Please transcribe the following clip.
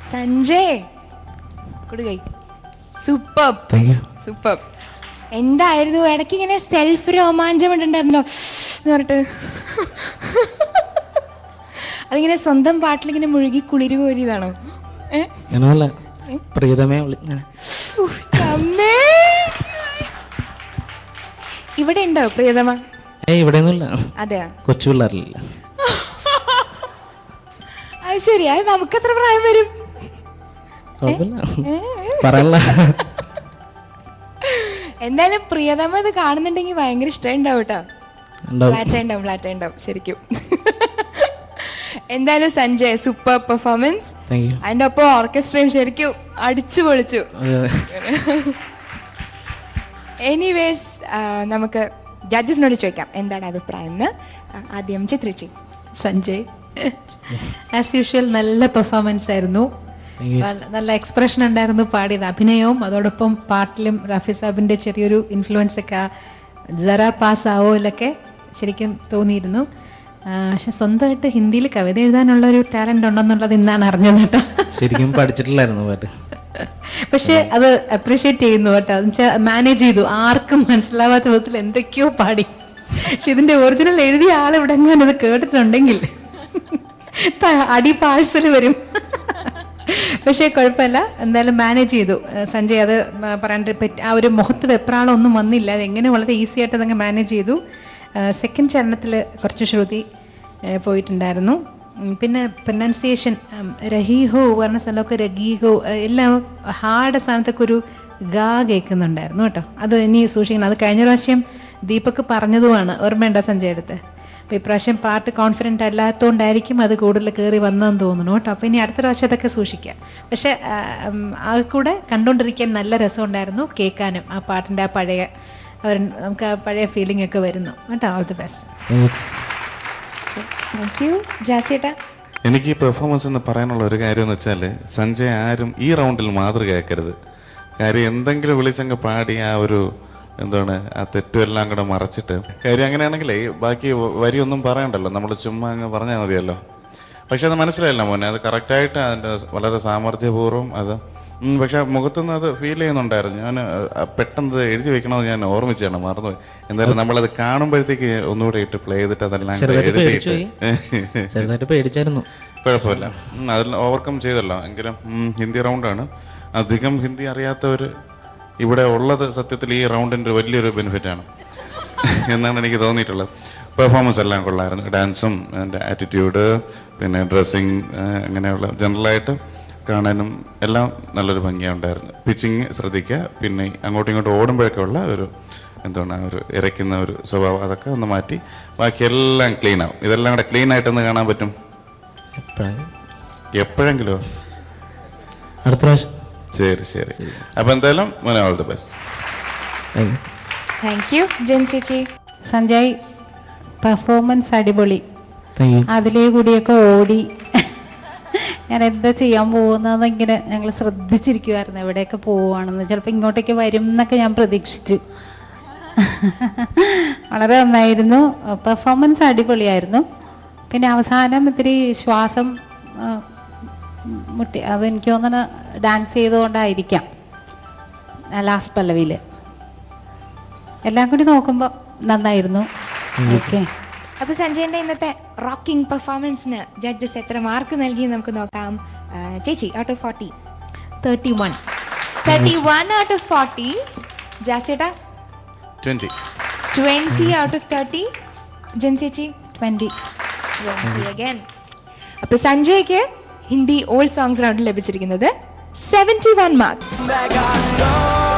സഞ്ജയ് കൊടുകൈ super thank you super എന്തായിരുന്നു ഇടയ്ക്ക് ഇങ്ങനെ സെൽഫ് രോമാഞ്ചം ഉണ്ടായിരുന്നല്ലോ എന്ന് പറഞ്ഞിട്ട് അതിങ്ങനെ സ്വന്തം പാട്ടിലിങ്ങനെ മുഴുകി കുളിര് കോരിയതാണോ ഏ? അങ്ങനെയല്ല പ്രീതമേ വിളി ഇങ്ങനെ ഉഫ്, അമ്മേ. ഇവിടെ ഉണ്ടോ പ്രിയതമ ഏയ് ഇവിടെയൊന്നുമില്ല അതെയാ കൊച്ചു പിള്ളേരില്ല അത് ശരി അത് നമുക്ക് എത്ര പ്രായം വരും കുഴപ്പമില്ല പറയല്ല എന്തായാലും പ്രിയതമ ഇത് കാണുന്നുണ്ടെങ്കിൽ ഭയങ്കര ഇഷ്ടം ഉണ്ടാവും കേട്ടോ ഉണ്ടാവും ഫ്ലാറ്റ് ഉണ്ടാവും ഫ്ലാറ്റ് ഉണ്ടാവും ശരിക്കും എന്തായാലും Sanjay super performance thank you അതിന്റെ ഒപ്പം ഓർക്കസ്ട്രയും ശരിക്കും അടിച്ചു പൊളിച്ചു എനിവേസ് നമുക്ക് ജഡ്ജസിനോട് ചോദിക്കാം എന്താണ് അഭിപ്രായം എന്ന് ആ, ആദ്യം ചിത്രിച്ചി സഞ്ജയ് ആസ് യൂഷ്വൽ നല്ല പെർഫോമൻസ് ആയിരുന്നു Thank you. വല്ല- നല്ല എക്സ്പ്രഷൻ ഉണ്ടായിരുന്നു പാടിയത് അഭിനയവും അതോടൊപ്പം പാട്ടിലും റഫി സാബിന്റെ ചെറിയൊരു ഇൻഫ്ലുവൻസ് ഒക്കെ ആ ജറ പാസ് ആവോയിലൊക്കെ ശരിക്കും തോന്നിയിരുന്നു ആ, പക്ഷെ സ്വന്തമായിട്ട് ഹിന്ദിയിൽ കവിത എഴുതാനുള്ള ഒരു ടാലന്റ് ഉണ്ടെന്നുള്ളത് ഇന്നാണ് അറിഞ്ഞത് കേട്ടോ ശരിക്കും പഠിച്ചിട്ടില്ലായിരുന്നു പാട്ട് പക്ഷെ അത് അപ്രീഷിയേറ്റ് ചെയ്യുന്നു കേട്ടോ എന്നുവെച്ചാൽ മാനേജ് ചെയ്തു ആർക്കും മനസ്സിലാവാത്ത വിധത്തിൽ എന്തൊക്കെയോ പാടി പക്ഷെ ഇതിന്റെ ഒറിജിനൽ എഴുതിയ ആൾ ഇവിടെ എങ്ങാനും അത് കേട്ടിട്ടുണ്ടെങ്കിൽ ത- അടി പാഴ്സൽ വരും പക്ഷേ കുഴപ്പമില്ല എന്തായാലും മാനേജ് ചെയ്തു ഏഹ് സഞ്ജയ് അത് മ- പറയാണ്ട് പറ്റി ആ ഒരു മുഖത്ത് വെപ്രാളം ഒന്നും വന്നില്ല അതെങ്ങനെ വളരെ ഈസി ആയിട്ട് അതങ്ങ് മാനേജ് ചെയ്തു സെക്കൻഡ് ചരണത്തിൽ കുറച്ച് ശ്രുതി ഏഹ് പോയിട്ടുണ്ടായിരുന്നു ഉം, പിന്നെ പ്രൊനൗൺസിയേഷൻ രഹീഹോ പറഞ്ഞ സ്ഥലമൊക്കെ രഗീഹോ ഏഹ് എല്ലാം ഹാർഡ് സ്ഥാനത്തൊക്കെ ഒരു ഗാ കേൾക്കുന്നുണ്ടായിരുന്നു കേട്ടോ അത് ഇനി സൂക്ഷിക്കണം അത് കഴിഞ്ഞ പ്രാവശ്യം ദീപക് പറഞ്ഞതുമാണ് ഓർമ്മയുണ്ടോ സഞ്ജയ് അടുത്ത് അപ്പോൾ ഇപ്രാവശ്യം പാട്ട് കോൺഫിഡൻ്റ് അല്ലാത്തതുകൊണ്ടായിരിക്കും അത് കൂടുതൽ കയറി വന്നതെന്ന് തോന്നുന്നു കേട്ടോ അപ്പോൾ ഇനി അടുത്ത പ്രാവശ്യം അതൊക്കെ സൂക്ഷിക്കാം പക്ഷേ ആ, ഉം, ആ കൂടെ കണ്ടുകൊണ്ടിരിക്കാൻ നല്ല രസമുണ്ടായിരുന്നു കേൾക്കാനും ആ പാട്ടിൻ്റെ ആ പഴയ അവർ നമുക്ക് ആ പഴയ ഫീലിംഗ് ഒക്കെ വരുന്നു കേട്ടോ all the best thank you ജാസിയേട്ടാ എനിക്ക് ഈ പെർഫോമൻസ് എന്ന് പറയാനുള്ള ഒരു കാര്യം എന്ന് വെച്ചാൽ സഞ്ജയ് ആരും ഈ റൗണ്ടിൽ മാതൃകയാക്കരുത് കാര്യം എന്തെങ്കിലും വിളിച്ചങ്ങ് പാടി ആ ഒരു എന്താണ് ആ തെറ്റും എല്ലാം കൂടെ മറച്ചിട്ട് കാര്യം അങ്ങനെയാണെങ്കിലേ ബാക്കി വരിയൊന്നും പറയണ്ടല്ലോ നമ്മൾ ചുമ്മാ അങ്ങ് പറഞ്ഞാൽ മതിയല്ലോ പക്ഷെ അത് മനസ്സിലായില്ല മോനെ അത് കറക്റ്റായിട്ട് അതിൻ്റെ വളരെ സാമർഥ്യപൂർവ്വം അത് ഉം, പക്ഷെ മുഖത്തുനിന്ന് അത് ഫീൽ ചെയ്യുന്നുണ്ടായിരുന്നു ഞാൻ ആ, പെട്ടെന്ന് ഇത് എഴുതി വെക്കണമെന്ന് ഞാൻ ഓർമ്മിച്ചാണ് മറന്നുപോയി എന്തായാലും നമ്മളത് കാണുമ്പോഴത്തേക്ക് ഒന്നുകൂടെ ഇട്ട് പ്ലേ ചെയ്തിട്ട് അതെല്ലാം കൂടെ ചെറുതായിട്ട് പേടിച്ചു എഴുതിയിട്ട് ചെറുതായിട്ട് പേടിച്ചായിരുന്നു കുഴപ്പമില്ല ഉം, അതിൽ ഓവർകം ചെയ്തല്ലോ എങ്കിലും ഉം, ഹിന്ദി റൗണ്ടാണ് അധികം ഹിന്ദി അറിയാത്തവർ ഇവിടെ ഉള്ളത് സത്യത്തിൽ ഈ റൗണ്ടിൻ്റെ വലിയൊരു ബെനിഫിറ്റാണ് എന്നാണ് എനിക്ക് തോന്നിയിട്ടുള്ളത് പെർഫോമൻസ് എല്ലാം കൊള്ളായിരുന്നു ഡാൻസും എൻ്റെ ആറ്റിറ്റ്യൂഡ് പിന്നെ ഡ്രസ്സിങ് അങ്ങനെയുള്ള ജനറലായിട്ട് കാണാനും എല്ലാം നല്ലൊരു ഭംഗിയുണ്ടായിരുന്നു പിച്ചിങ് ശ്രദ്ധിക്കുക പിന്നെ അങ്ങോട്ടും ഇങ്ങോട്ടും ഓടുമ്പോഴൊക്കെ ഉള്ള ഒരു എന്താണ് ആ ഒരു ഇറയ്ക്കുന്ന ഒരു സ്വഭാവം അതൊക്കെ ഒന്ന് മാറ്റി ബാക്കി എല്ലാം ക്ലീൻ ആവും ഇതെല്ലാം കൂടെ ക്ലീൻ ആയിട്ടൊന്ന് കാണാൻ പറ്റും എപ്പോഴാണ് എപ്പോഴെങ്കിലും അടുത്ത പ്രാവശ്യം ശരി ശരി അപ്പൊ എന്തായാലും മോനെ all the best thank you thank you ജെൻസിച്ചി സഞ്ജയ് പെർഫോമൻസ് അടിപൊളി താങ്ക് യു അതിലേ കൂടിയൊക്കെ ഓടി ഞാൻ എന്താ ചെയ്യാൻ പോകുന്നതെന്ന് ഇങ്ങനെ ഞങ്ങൾ ശ്രദ്ധിച്ചിരിക്കുമായിരുന്നു എവിടെയൊക്കെ പോവുകയാണെന്ന് ചിലപ്പോൾ ഇങ്ങോട്ടേക്ക് വരും എന്നൊക്കെ ഞാൻ പ്രതീക്ഷിച്ചു വളരെ നന്നായിരുന്നു പെർഫോമൻസ് അടിപൊളിയായിരുന്നു പിന്നെ അവസാനം ഇത്തിരി ശ്വാസം ആ, മുട്ടി അത് എനിക്ക് തോന്നുന്നു ഡാൻസ് ചെയ്തുകൊണ്ടായിരിക്കാം ലാസ്റ്റ് പല്ലവിയിൽ എല്ലാം കൂടി നോക്കുമ്പോൾ നന്നായിരുന്നു ഓക്കെ അപ്പൊ സഞ്ജയന്റെ ഇന്നത്തെ റോക്കിംഗ് പെർഫോമൻസിന് ജഡ്ജസ് എത്ര മാർക്ക് നൽകി നമുക്ക് നോക്കാം ആ, ചേച്ചി out of forty thirty one thirty one out of forty ജാസിയേട്ടാ twenty twenty out of thirty ജെൻസേച്ചി ട്വൻറ്റി ട്വന്റി അഗൈൻ അപ്പൊ സഞ്ജയ്ക്ക് ഹിന്ദി ഓൾഡ് സോങ്സ് റൗണ്ടിൽ ലഭിച്ചിരിക്കുന്നത് seventy one marks Mega star.